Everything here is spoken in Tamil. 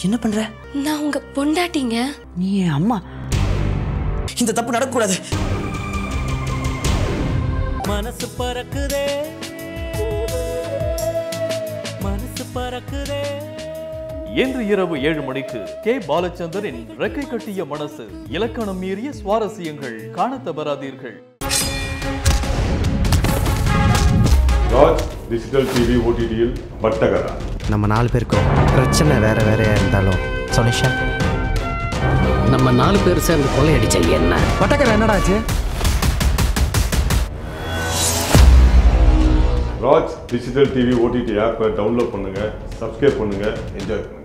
என்ன பண்ற நான் உங்க பொண்டாட்டிங்க நீ என் அம்மா இந்த தப்பு நடக்கக்கூடாது மனசு பறக்குதே மனசு பறக்குதே இன்று இரவு ஏழு மணிக்கு கே பாலச்சந்தரின் ரெக்கை கட்டிய மனசு இலக்கணம் மீறிய சுவாரஸ்யங்கள் காணத் தவறாதீர்கள் ராஜ் டிஜிட்டல் டிவி ஓடிடியில் வட்டகரா நம்ம நாலு பேருக்கும் பிரச்சனை வேற வேறையா இருந்தாலும் சொல்யூஷன் நம்ம நாலு பேர் சேர்ந்து கொள்ளையடிச்ச என்ன வட்டக்கரை என்னடா ஆச்சு ராஜ் டிஜிட்டல் டிவி ஓடிடி ஆப்பை டவுன்லோட் பண்ணுங்க சப்ஸ்கிரைப் பண்ணுங்க என்ஜாய் பண்ணுங்க